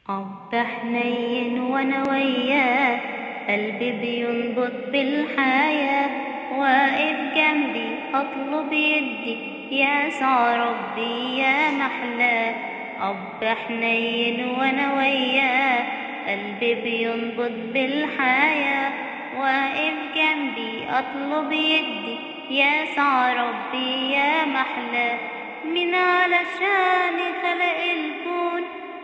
أب حنين وأنا وياه قلبي بينبض بالحياة واقف جنبي أطلب يدي يا سع ربي يا محلاه أب حنين وأنا وياه قلبي بينبض بالحياة واقف جنبي أطلب يدي يا سع ربي يا محلاه من علشان خلق الكون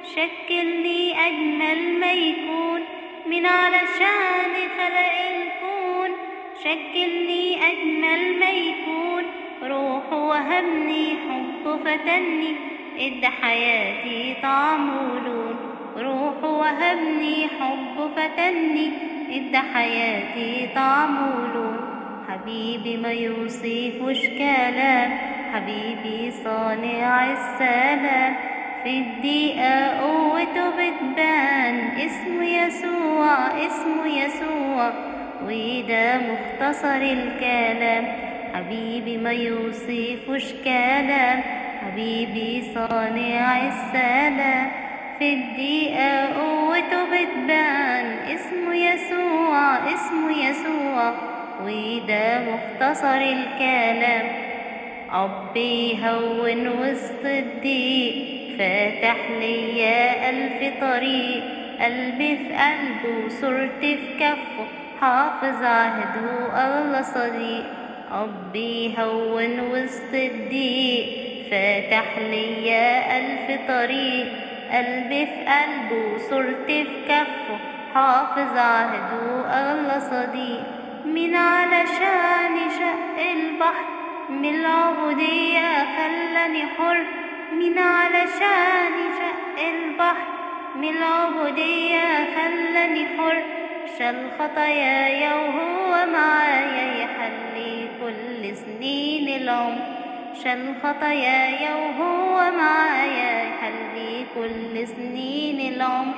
شكلني أجمل ما يكون من علشان خلق الكون شكلني أجمل ما يكون روح وهبني حب فتني ادى حياتي طعم ولون روح وهبني حب فتني ادى حياتي طعم ولون حبيبي ما يوصفوش كلام حبيبي صانع السلام في الدقيقة قوته بتبان اسمه يسوع اسمه يسوع وده مختصر الكلام حبيبي ما يوصفوش كلام حبيبي صانع السلام في الدقيقة قوته بتبان اسمه يسوع اسمه يسوع وده مختصر الكلام أب يهون وسط الضيق فاتح ليا ألف طريق قلبي في قلبه صورتي في كفه حافظ عهده أغلى صديق أب يهون وسط الضيق فاتح ليا ألف طريق قلبي في قلبه صورتي في كفه حافظ عهده أغلى صديق من علشان شق البحر من العبودية خلاني حر من علشان شق البحر من العبودية خلاني حر شال خطاياي وهو معايا يحلي كل سنين العمر شال خطاياي وهو معايا يحلي كل سنين العمر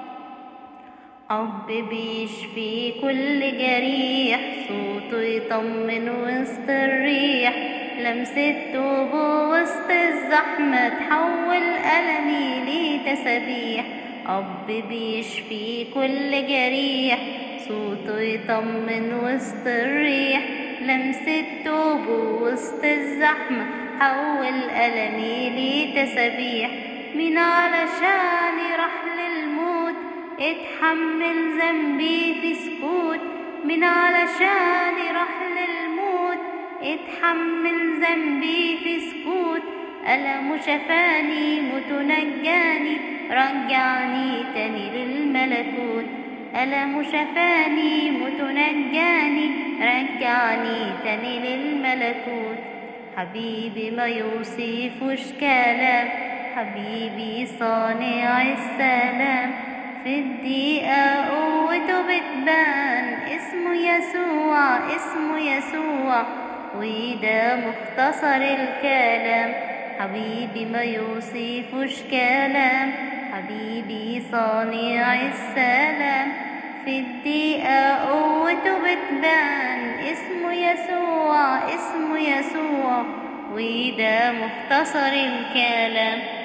أب بيشفي كل جريح صوته يطمن وسط الريح لمسة توبه وسط الزحمة تحول ألمي لتسابيح أب بيشفي كل جريح صوته يطمن وسط الريح لمسة توبه وسط الزحمة حول ألمي لتسابيح من علشان رحل الموت اتحمل ذنبي في سكوت من علشان رحل الموت اتحمل ذنبي في سكوت ألم شفاني متنجاني رجعني تاني للملكوت ألم شفاني متنجاني رجعني تاني للملكوت حبيبي ما يوصفوش كلام حبيبي صانع السلام في الدقيقة قوته بتبان اسمه يسوع اسمه يسوع وده مختصر الكلام حبيبي ما يوصفوش كلام حبيبي صانع السلام في الدقيقة قوته بتبان اسمه يسوع اسمه يسوع وده مختصر الكلام